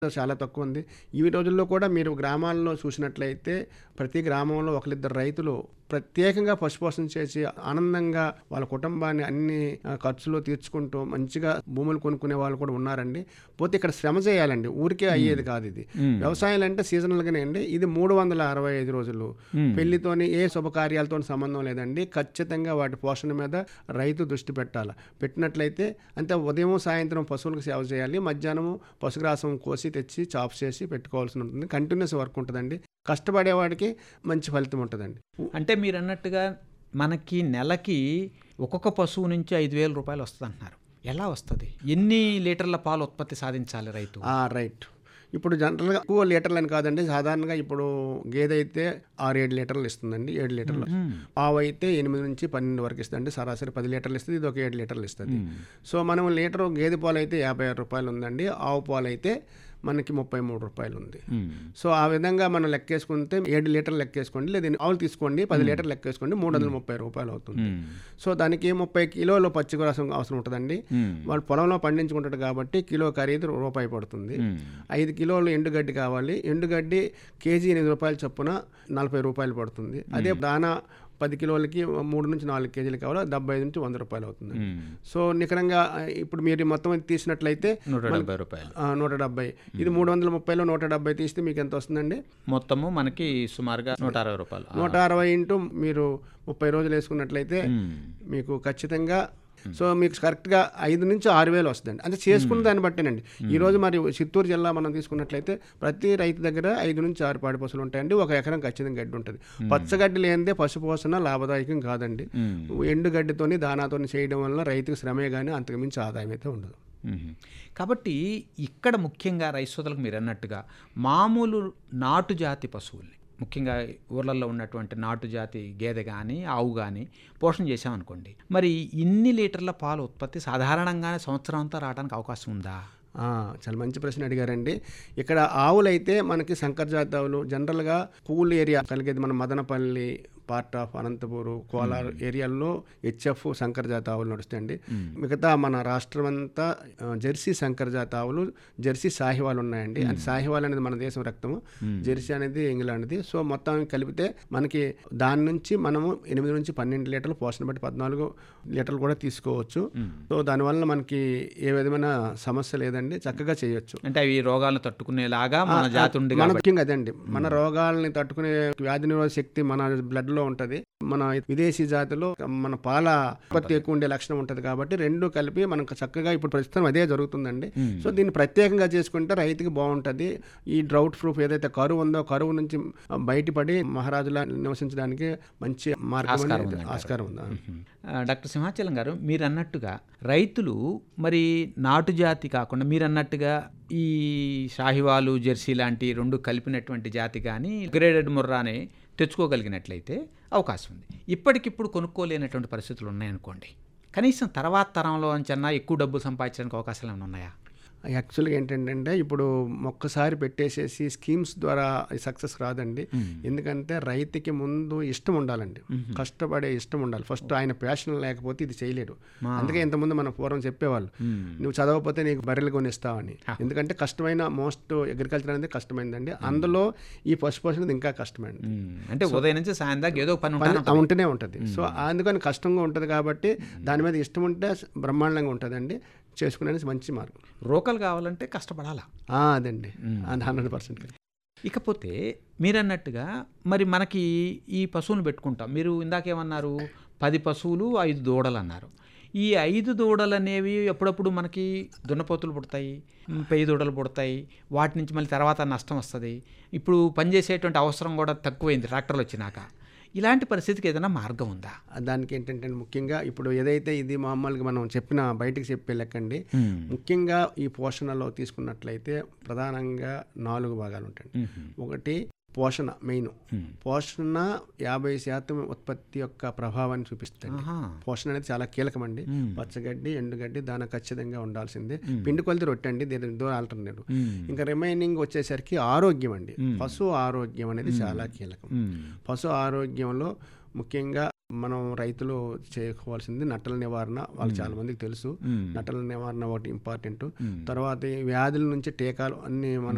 చాలా తక్కువ ఉంది ఈ రోజుల్లో కూడా మీరు గ్రామాల్లో చూసినట్లయితే ప్రతి గ్రామంలో ఒకరిద్దరు రైతులు ప్రత్యేకంగా పశుపోషణ చేసి ఆనందంగా వాళ్ళ కుటుంబాన్ని అన్ని ఆ, ఖర్చులు తీర్చుకుంటూ మంచిగా భూములు కొనుక్కునే వాళ్ళు కూడా ఉన్నారండి పోతే ఇక్కడ శ్రమ చేయాలండి ఊరికే అయ్యేది కాదు ఇది వ్యవసాయం అంటే సీజనల్గానే అండి ఇది మూడు వందల అరవై ఐదు రోజులు పెళ్లితోని ఏ శుభకార్యాలతో సంబంధం లేదండి ఖచ్చితంగా వాటి పోషణ మీద రైతు దృష్టి పెట్టాలి పెట్టినట్లయితే అంటే ఉదయం సాయంత్రం పశువులకు సేవ చేయాలి మధ్యాహ్నం పశుగ్రాసం కోసి తెచ్చి చాప్ చేసి పెట్టుకోవాల్సి ఉంటుంది కంటిన్యూస్ వర్క్ ఉంటుందండి కష్టపడేవాడికి మంచి ఫలితం ఉంటుందండి అంటే మీరు అన్నట్టుగా మనకి నెలకి ఒక్కొక్క పశువు నుంచి ఐదు వేల రూపాయలు వస్తుంది అంటున్నారు ఎలా వస్తుంది ఎన్ని లీటర్ల పాలు ఉత్పత్తి సాధించాలి రైతు ఆ, రైట్ ఇప్పుడు జనరల్గా ఎక్కువ లీటర్లు అని కాదండి సాధారణంగా ఇప్పుడు గేదె అయితే ఆరు ఏడు లీటర్లు ఇస్తుందండి ఏడు లీటర్లు ఆవు అయితే ఎనిమిది నుంచి పన్నెండు వరకు ఇస్తుంది సరాసరి పది లీటర్లు ఇస్తుంది ఇది ఒక ఏడు లీటర్లు ఇస్తుంది సో మనం లీటర్ గేదె పాలు అయితే యాభై ఆరు రూపాయలు ఉందండి ఆవు పాలు అయితే మనకి ముప్పై మూడు రూపాయలు ఉంది సో ఆ విధంగా మనం లెక్కేసుకుంటే ఏడు లీటర్లు లెక్కేసుకోండి లేదా ఆవులు తీసుకోండి పది లీటర్లు లెక్కేసుకోండి మూడు వందల ముప్పై రూపాయలు అవుతుంది సో దానికి ముప్పై కిలోలు పచ్చిగురసం అవసరం ఉంటుందండి వాళ్ళు పొలంలో పండించుకుంటాడు కాబట్టి కిలో ఖరీదు రూపాయి పడుతుంది ఐదు కిలోలు ఎండుగడ్డి కావాలి ఎండుగడ్డి కేజీ ఎనిమిది రూపాయల చొప్పున నలభై రూపాయలు పడుతుంది అదే దానా పది కిలోలకి మూడు నుంచి నాలుగు కేజీలు కావాలి డెబ్బై ఐదు నుంచి వంద రూపాయలు అవుతుంది సో నికరంగా ఆ, ఇప్పుడు మీరు మొత్తం తీసినట్లయితే నూట డెబ్బై రూపాయలు ఆ, నూట డెబ్బై ఇది మూడు వందల ముప్పైలో నూట డెబ్బై తీస్తే మీకు ఎంత వస్తుందండి మొత్తము మనకి సుమారుగా నూట అరవై రూపాయలు నూట అరవై ఇంటూ మీరు ముప్పై రోజులు వేసుకున్నట్లయితే మీకు ఖచ్చితంగా సో మీకు కరెక్ట్గా ఐదు నుంచి ఆరు వేలు వస్తుందండి అంటే చేసుకున్న దాన్ని బట్టేనండి ఈ రోజు మరి చిత్తూరు జిల్లా మనం తీసుకున్నట్లయితే ప్రతి రైతు దగ్గర ఐదు నుంచి ఆరు పాడి పశువులు ఉంటాయండి ఒక ఎకరం ఖచ్చితంగా గడ్డి ఉంటుంది పచ్చగడ్డి లేనిదే పశుపోషణ లాభదాయకం కాదండి ఎండుగడ్డితోని దానాతోని చేయడం వల్ల రైతుకు శ్రమే కానీ అంతకుమించి ఆదాయం అయితే ఉండదు మ్మ్. కాబట్టి ఇక్కడ ముఖ్యంగా రైతు సోదరులకు మీరు అన్నట్టుగా మామూలు నాటు జాతి పశువుల్ని ముఖ్యంగా ఊర్లలో ఉన్నటువంటి నాటు జాతి గేదె కానీ ఆవు కానీ పోషణ చేసామనుకోండి మరి ఇన్ని లీటర్ల పాలు ఉత్పత్తి సాధారణంగానే సంవత్సరం అంతా రావడానికి అవకాశం ఉందా ఆ, చాలా మంచి ప్రశ్న అడిగారండి ఇక్కడ ఆవులైతే మనకి శంకర్ జాతి ఆవులు జనరల్గా కూల్ ఏరియా కలిగేది మన మదనపల్లి పార్ట్ ఆఫ్ అనంతపూరు కోలార్ ఏరియాల్లో హెచ్ఎఫ్ శంకర్ జాతి ఆవులు నడుస్తాయండి మిగతా మన రాష్ట్రం అంతా ఆ, జెర్సీ శంకర్ జాతి ఆవులు జెర్సీ సాహివాలు ఉన్నాయండి అంటే సాహివాల్ అనేది మన దేశం రక్తము జెర్సీ అనేది ఇంగ్లాండ్ది సో మొత్తం కలిపితే మనకి దాని నుంచి మనము ఎనిమిది నుంచి పన్నెండు లీటర్లు పోషణ బట్టి పద్నాలుగు లీటర్లు కూడా తీసుకోవచ్చు సో దానివల్ల మనకి ఏ విధమైన సమస్య లేదండి చక్కగా చేయొచ్చు అంటే అవి రోగాలను తట్టుకునేలాగా మన జాతి ఉంది మన ముఖ్యంగా అదండి మన రోగాలని తట్టుకునే వ్యాధి నిరోధక శక్తి మన బ్లడ్ లో ఉంటది మన విదేశీ జాతిలో మన పాల ఉత్పత్తి ఎక్కువ ఉండే లక్షణం ఉంటది కాబట్టి రెండు కలిపి మనకు చక్కగా ఇప్పుడు ప్రస్తుతం అదే జరుగుతుందండి సో దీన్ని ప్రత్యేకంగా చేసుకుంటే రైతుకి బాగుంటది ఈ డ్రౌట్ ప్రూఫ్ ఏదైతే కరువు ఉందో కరువు నుంచి బయటపడి మహారాజులా నివసించడానికి మంచి మార్గం అనేది ఆస్కారం ఉందా ఆ, డాక్టర్ సింహాచలం గారు మీరు అన్నట్టుగా రైతులు మరి నాటు జాతి కాకుండా మీరు అన్నట్టుగా ఈ షాహివాలు జెర్సీ లాంటి రెండు కలిపినటువంటి జాతి కానీ గ్రేడెడ్ ముర్రాని తెచ్చుకోగలిగినట్లయితే అవకాశం ఉంది ఇప్పటికిప్పుడు కొనుక్కోలేనటువంటి పరిస్థితులు ఉన్నాయనుకోండి కనీసం తర్వాత తరంలో అంచనా ఎక్కువ డబ్బులు సంపాదించడానికి అవకాశాలు ఏమైనా ఉన్నాయా యాక్చువల్గా ఏంటంటే ఇప్పుడు ఒక్కసారి పెట్టేసేసి స్కీమ్స్ ద్వారా సక్సెస్ రాదండి ఎందుకంటే రైతుకి ముందు ఇష్టం ఉండాలండి కష్టపడే ఇష్టం ఉండాలి ఫస్ట్ ఆయన ప్యాషన్ లేకపోతే ఇది చేయలేడు అందుకే ఇంతకుముందు మన పూర్వం చెప్పేవాళ్ళు నువ్వు చదవకపోతే నీకు బర్రెలు కొనిస్తావని ఎందుకంటే కష్టమైన మోస్ట్ అగ్రికల్చర్ అనేది కష్టమైందండి అందులో ఈ పశుపోషణ అనేది ఇంకా కష్టమైంది మ్మ్. అంటే ఉదయం నుంచి సాయం దాకా ఏదో ఒక పని పని ఉంటాను ఉంటూనే ఉంటుంది సో అందుకని కష్టంగా ఉంటుంది కాబట్టి దాని మీద ఇష్టం ఉంటే బ్రహ్మాండంగా ఉంటుందండి చేసుకునే మంచి మార్గం రోకలు కావాలంటే కష్టపడాలా ఆ, అదండి అది హండ్రెడ్ పర్సెంట్ ఇకపోతే మీరన్నట్టుగా మరి మనకి ఈ పశువులు పెట్టుకుంటాం మీరు ఇందాకేమన్నారు పది పశువులు ఐదు దూడలు అన్నారు ఈ ఐదు దూడలు అనేవి ఎప్పుడప్పుడు మనకి దున్నపోతులు పుడతాయి మ్, పెయ్యి దూడలు పుడతాయి వాటి నుంచి మళ్ళీ తర్వాత నష్టం వస్తుంది ఇప్పుడు పనిచేసేటువంటి అవసరం కూడా తక్కువైంది ట్రాక్టర్లు వచ్చినాక ఇలాంటి పరిస్థితికి ఏదైనా మార్గం ఉందా దానికి ఏంటంటే ముఖ్యంగా ఇప్పుడు ఏదైతే ఇది మామూలుగా మనం చెప్పిన బయటికి చెప్పే లెక్కండి ముఖ్యంగా ఈ పోషణలో తీసుకున్నట్లయితే ప్రధానంగా నాలుగు భాగాలు ఉంటాయండి ఒకటి పోషణ మెయిన్ పోషణ యాభై శాతం ఉత్పత్తి యొక్క ప్రభావాన్ని చూపిస్తుంది ఆహా. పోషణ అనేది చాలా కీలకమండి పచ్చగడ్డి ఎండుగడ్డి దాన ఖచ్చితంగా ఉండాల్సిందే పిండి కొలిది రొట్టె అండి దీని దూరం ఆల్టర్నేటివ్ ఇంకా రిమైనింగ్ వచ్చేసరికి ఆరోగ్యం అండి పశు ఆరోగ్యం అనేది చాలా కీలకం పశు ఆరోగ్యంలో ముఖ్యంగా మనం రైతులు చేసుకోవాల్సింది నట్టల నివారణ వాళ్ళు చాలా మందికి తెలుసు నట్టల నివారణ ఒకటి ఇంపార్టెంట్ తర్వాత ఈ వ్యాధుల నుంచి టీకాలు అన్ని మన